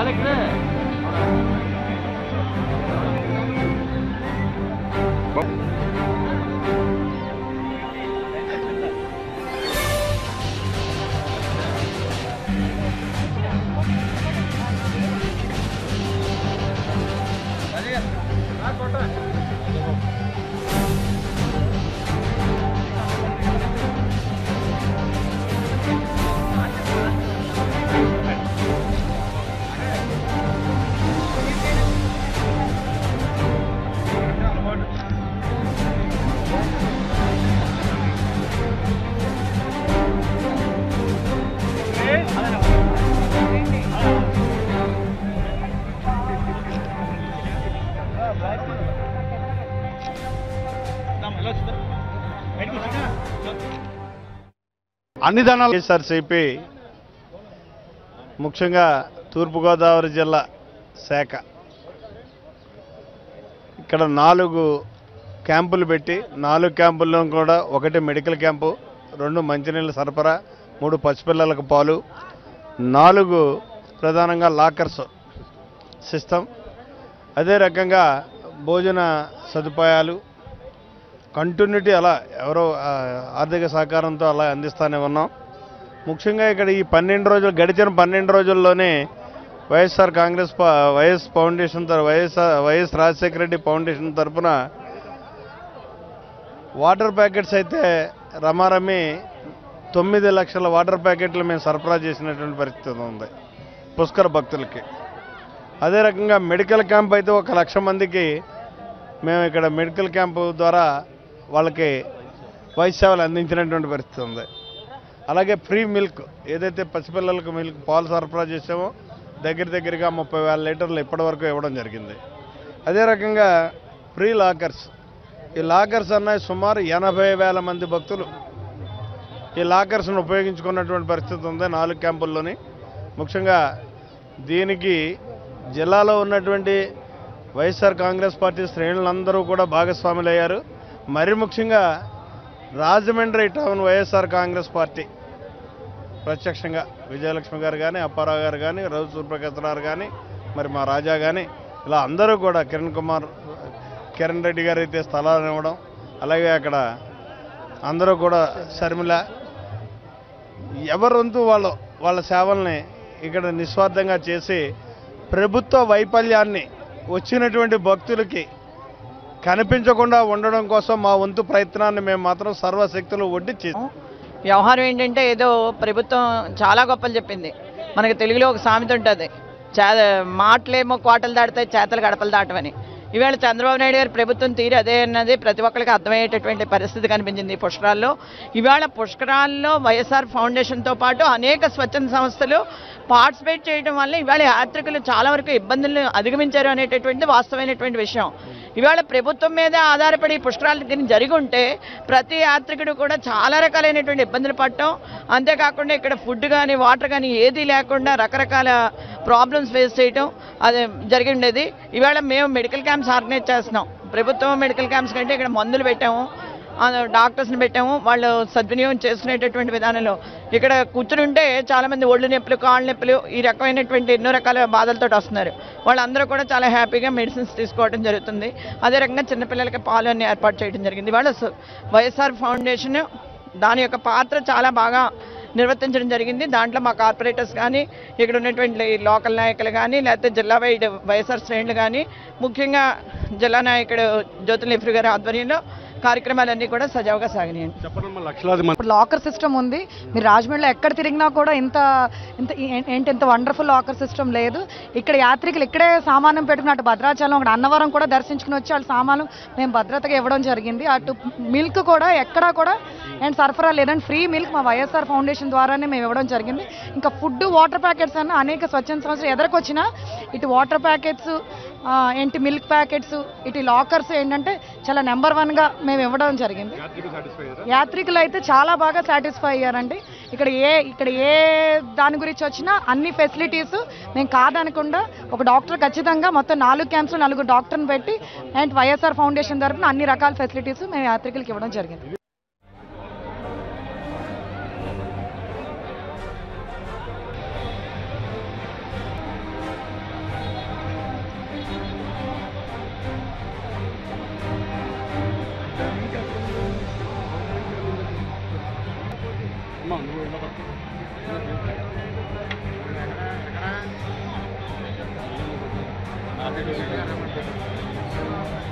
అన్ని ధనాలు ఎస్ఆర్సిపి ముఖ్యంగా తూర్పుగోదావరి జిల్లా శాఖ ఇక్కడ నాలుగు క్యాంపులు పెట్టి నాలుగు క్యాంపుల్లో కూడా ఒకటి మెడికల్ క్యాంపు రెండు మంచినీళ్ళ సరఫరా మూడు పసిపిల్లలకు పాలు నాలుగు ప్రధానంగా లాకర్స్ సిస్టమ్ అదే రకంగా భోజన సదుపాయాలు కంటిన్యూటీ అలా ఎవరో ఆ, ఆర్థిక సహకారంతో అలా అందిస్తానే ఉన్నాం ముఖ్యంగా ఇక్కడ ఈ పన్నెండు రోజులు గడిచిన పన్నెండు రోజుల్లోనే వైఎస్ఆర్ కాంగ్రెస్ పా- వైఎస్ ఫౌండేషన్ తర YSR YS Rajasekhara Reddy foundation తరఫున వాటర్ ప్యాకెట్స్ అయితే రమారమి తొమ్మిది లక్షల వాటర్ ప్యాకెట్లు మేము సరఫరా చేసినటువంటి పరిస్థితి ఉంది పుష్కర భక్తులకి అదే రకంగా మెడికల్ క్యాంప్ అయితే ఒక లక్ష మందికి మేము ఇక్కడ మెడికల్ క్యాంపు ద్వారా వాళ్ళకి వైద్య సేవలు అందించినటువంటి పరిస్థితి ఉంది అలాగే ఫ్రీ మిల్క్ ఏదైతే పసిపిల్లలకు మిల్క్ పాలు సరఫరా చేసామో దగ్గర దగ్గరగా ముప్పై వేల లీటర్లు ఇప్పటివరకు ఇవ్వడం జరిగింది అదే రకంగా ఫ్రీ లాకర్స్ ఈ లాకర్స్ అన్నవి సుమారు ఎనభై వేల మంది భక్తులు ఈ లాకర్స్ను ఉపయోగించుకున్నటువంటి పరిస్థితి ఉంది నాలుగు క్యాంపుల్లోని ముఖ్యంగా దీనికి జిల్లాలో ఉన్నటువంటి వైఎస్ఆర్ కాంగ్రెస్ పార్టీ శ్రేణులందరూ కూడా భాగస్వాములు అయ్యారు మరి ముఖ్యంగా Rajahmundry town YSR Congress party ప్రత్యక్షంగా విజయలక్ష్మి గారు కానీ అప్పారావు గారు కానీ రవి సూర్యప్రకాశ్ గారు కానీ మరి మా రాజా కానీ ఇలా అందరూ కూడా కిరణ్ కుమార్ కిరణ్ రెడ్డి గారు అయితే స్థలాలను ఇవ్వడం అలాగే అక్కడ అందరూ కూడా శర్మిల ఎవరొంతు వాళ్ళు వాళ్ళ సేవల్ని ఇక్కడ నిస్వార్థంగా చేసి ప్రభుత్వ వైఫల్యాన్ని వచ్చినటువంటి భక్తులకి కనిపించకుండా ఉండడం కోసం మా వంతు ప్రయత్నాన్ని మేము మాత్రం సర్వశక్తులు ఒడ్డి చేస్తాం వ్యవహారం ఏంటంటే ఏదో ప్రభుత్వం చాలా గొప్పలు చెప్పింది మనకి తెలుగులో ఒక సామెత ఉంటుంది చే మాటలేమో కోటలు దాటుతాయి చేతలు గడపలు దాటవని ఈవేళ చంద్రబాబు నాయుడు గారి ప్రభుత్వం తీరు అదే అన్నది ప్రతి ఒక్కరికి అర్థమయ్యేటటువంటి పరిస్థితి కనిపించింది ఈ పుష్కరాల్లో ఇవాళ పుష్కరాల్లో వైఎస్ఆర్ ఫౌండేషన్తో పాటు అనేక స్వచ్ఛంద సంస్థలు పార్టిసిపేట్ చేయడం వల్ల ఇవాళ యాత్రికులు చాలా వరకు ఇబ్బందులను అధిగమించారు అనేటటువంటి వాస్తవమైనటువంటి విషయం ఇవాళ ప్రభుత్వం మీద ఆధారపడి ఈ పుష్కరాలు దీన్ని జరిగి ఉంటే ప్రతి యాత్రికుడు కూడా చాలా రకాలైనటువంటి ఇబ్బందులు పడటం అంతేకాకుండా ఇక్కడ ఫుడ్ కానీ వాటర్ కానీ ఏది లేకుండా రకరకాల ప్రాబ్లమ్స్ ఫేస్ చేయటం అది జరిగి ఉండేది ఇవాళ మేము మెడికల్ క్యాంప్స్ ఆర్గనైజ్ చేస్తున్నాం ప్రభుత్వం మెడికల్ క్యాంప్స్ కంటే ఇక్కడ మందులు పెట్టాము ఆ, డాక్టర్స్ని పెట్టాము వాళ్ళు సద్వినియోగం చేసుకునేటటువంటి విధానంలో ఇక్కడ కూర్చుని ఉంటే చాలామంది ఒళ్ళు నొప్పులు కాళ్ళ నొప్పులు ఈ రకమైనటువంటి ఎన్నో రకాల బాధలతో వస్తున్నారు వాళ్ళందరూ కూడా చాలా హ్యాపీగా మెడిసిన్స్ తీసుకోవడం జరుగుతుంది అదే రకంగా చిన్నపిల్లలకి పాలు అన్ని ఏర్పాటు చేయడం జరిగింది వాళ్ళ వైఎస్ఆర్ ఫౌండేషన్ దాని యొక్క పాత్ర చాలా బాగా నిర్వర్తించడం జరిగింది దాంట్లో మా కార్పొరేటర్స్ కానీ ఇక్కడ ఉన్నటువంటి లోకల్ నాయకులు కానీ లేకపోతే జిల్లా వైడ్ వైఎస్ఆర్ శ్రేణులు కానీ ముఖ్యంగా జిల్లా నాయకుడు జ్యోతి నెహ్రూ గారి ఆధ్వర్యంలో కార్యక్రమాలన్నీ కూడా సజావుగా సాగినాయండి చెప్పనమ్మా లక్షలాది మంది ఇప్పుడు లాకర్ సిస్టమ్ ఉంది మీరు రాజమండ్రిలో ఎక్కడ తిరిగినా కూడా ఇంత ఇంత ఏ- ఏంటి ఇంత వండర్ఫుల్ లాకర్ సిస్టమ్ లేదు ఇక్కడ యాత్రికులు ఇక్కడే సామానం పెట్టుకున్నట్టు భద్రాచలం అక్కడ అన్నవరం కూడా దర్శించుకుని వచ్చి వాళ్ళ సామాను మేము భద్రతగా ఇవ్వడం జరిగింది అటు మిల్క్ కూడా ఎక్కడా కూడా అండ్ సరఫరా లేదండి ఫ్రీ మిల్క్ మా వైఎస్ఆర్ ఫౌండేషన్ ద్వారానే మేము ఇవ్వడం జరిగింది ఇంకా ఫుడ్ వాటర్ ప్యాకెట్స్ అన్న అనేక స్వచ్ఛంద సంస్థలు ఎదరికొచ్చినా ఇటు వాటర్ ప్యాకెట్స్ ఏంటి మిల్క్ ప్యాకెట్స్ ఇటు లాకర్స్ ఏంటంటే చాలా నెంబర్ వన్గా మేము ఇవ్వడం జరిగింది యాత్రికులు అయితే చాలా బాగా సాటిస్ఫై అయ్యారండి ఇక్కడ ఏ ఇక్కడ ఏ దాని గురించి వచ్చినా అన్ని ఫెసిలిటీస్ మేము కాదనకుండా ఒక డాక్టర్ ఖచ్చితంగా మొత్తం నాలుగు క్యాంప్స్ నలుగురు డాక్టర్ని పెట్టి అండ్ వైఎస్ఆర్ ఫౌండేషన్ తరఫున అన్ని రకాల ఫెసిలిటీస్ మేము యాత్రికులకు ఇవ్వడం జరిగింది ఫార్టీ టూ